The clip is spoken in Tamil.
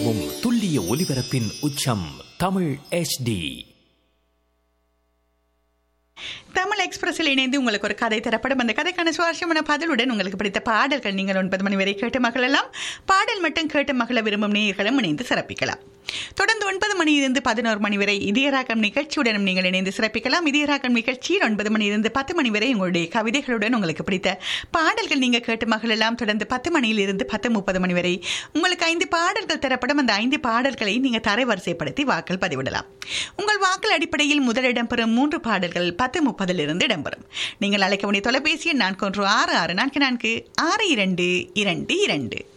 நிலவும் துல்லிய ஒலிபரப்பின் உச்சம் தமிழ் HD தமிழ் எக்ஸ்பிரஸில் இணைந்து உங்களுக்கு ஒரு கதை தரப்படும் அந்த கதைக்கான சுவாரஸ்யமான பதிலுடன் உங்களுக்கு பிடித்த பாடல்கள் நீங்கள் ஒன்பது மணி வரை கேட்டு மகளெல்லாம் பாடல் மட்டும் கேட்டு மகள விரும்பும் நேயர்களும் இணைந்து சிறப்பிக்கலாம் தொடர்ந்து ஒன்பது மணியிலிருந்து பதினோரு மணி வரை இதயராகம் நிகழ்ச்சியுடனும் நீங்கள் இணைந்து சிறப்பிக்கலாம் இதயராகம் நிகழ்ச்சியில் ஒன்பது மணியிலிருந்து பத்து மணி வரை உங்களுடைய கவிதைகளுடன் உங்களுக்கு பிடித்த பாடல்கள் நீங்கள் கேட்டு மகளெல்லாம் தொடர்ந்து பத்து மணியிலிருந்து பத்து முப்பது மணி வரை உங்களுக்கு ஐந்து பாடல்கள் தரப்படும் அந்த ஐந்து பாடல்களை நீங்கள் தரைவரிசைப்படுத்தி வாக்கள் பதிவிடலாம் உங்கள் வாக்கள் அடிப்படையில் முதலிடம் பெறும் மூன்று பாடல்கள் பத்து முப்பதிலிருந்து இடம்பெறும் நீங்கள் அழைக்க வேண்டிய தொலைபேசி எண் நான்கு ஒன்று ஆறு ஆறு நான்கு நான்கு ஆறு இரண்டு இரண்டு இரண்டு